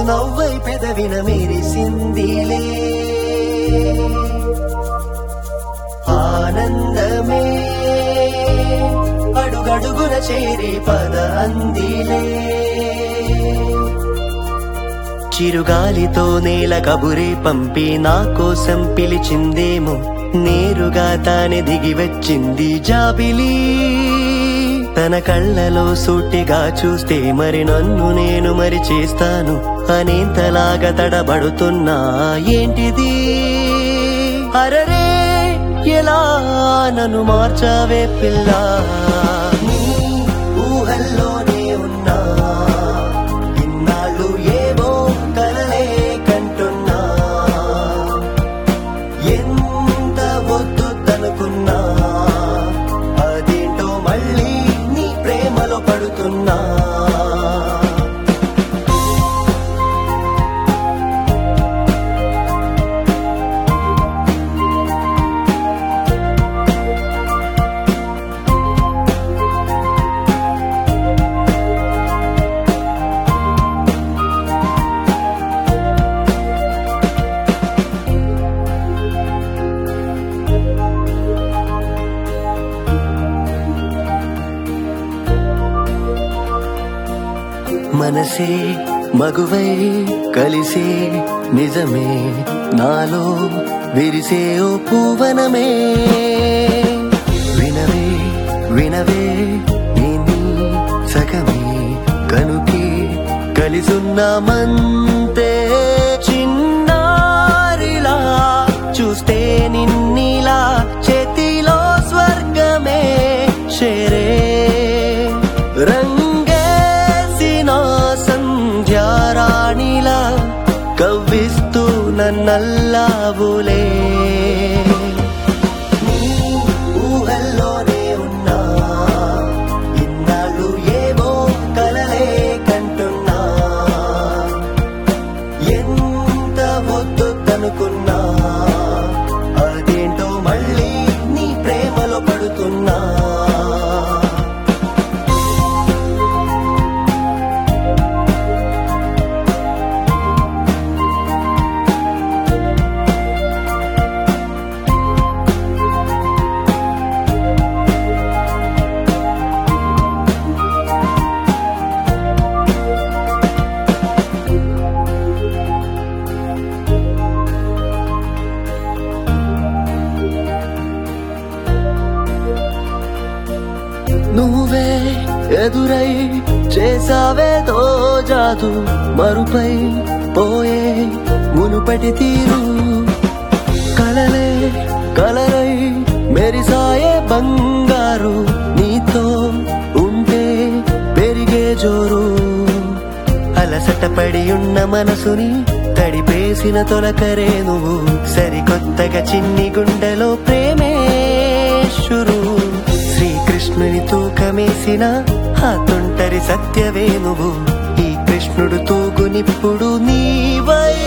చిరునవ్వై పెదవిన మెరిసిందిలే ఆనందమే అడుగడుగున చేరి పద అందిలే చిరుగాలితో నేల కబురే పంపి నా కోసం పిలిచిందేమో నేరుగా తానే దిగి వచ్చింది జాబిలి తన కళ్ళలో సూటిగా చూస్తే మరి నన్ను నేను మరి చేస్తాను అనేంతలాగా తడబడుతున్నా ఏంటిది అరరే ఎలా నన్ను మార్చావే పిల్ల నీ ఊహల్లోనే ఉన్నా ఇన్నాళ్ళు ఏవో కలలే కంటున్నా ఎంత వద్దు తనుకున్నా అదేంటో మళ్ళీ నీ ప్రేమలో పడుతున్నా మనసే మగువై కలిసే నిజమే నాలో విరిసే ఓ పూవనమే వినవే వినవే నేను సగమే కనుకే కలిసున్నామంతే చిన్నారిలా చూస్తే నిన్నిలా చేతిలో స్వర్గమే షేరే రంగేసిన సంధ్యారాణిలా కవ్విస్తూ నన్నల్లావులే నీ ఊహల్లోనే ఉన్నా ఇన్నాళ్ళు ఏవో కలలే కంటున్నా ఎంత వద్దు తనుకున్నా అదేంటో మళ్ళీ నీ ప్రేమలో పడుతున్నా నువ్వే ఎదురై చేసావేదో జాదు మరుపై పోయే మునుపటి తీరు కలలే కలరై మెరిసాయే బంగారు నీతో ఉంటే పెరిగే జోరు అలసట పడి ఉన్న మనసుని తడిపేసిన తొలకరే నువ్వు సరికొత్తగా చిన్ని గుండెలో ప్రేమే షురు శ్రీకృష్ణుని తూకమేసిన ఆ తొంటరి సత్యవే నువ్వు ఈ కృష్ణుడు తూగునిప్పుడు నీవై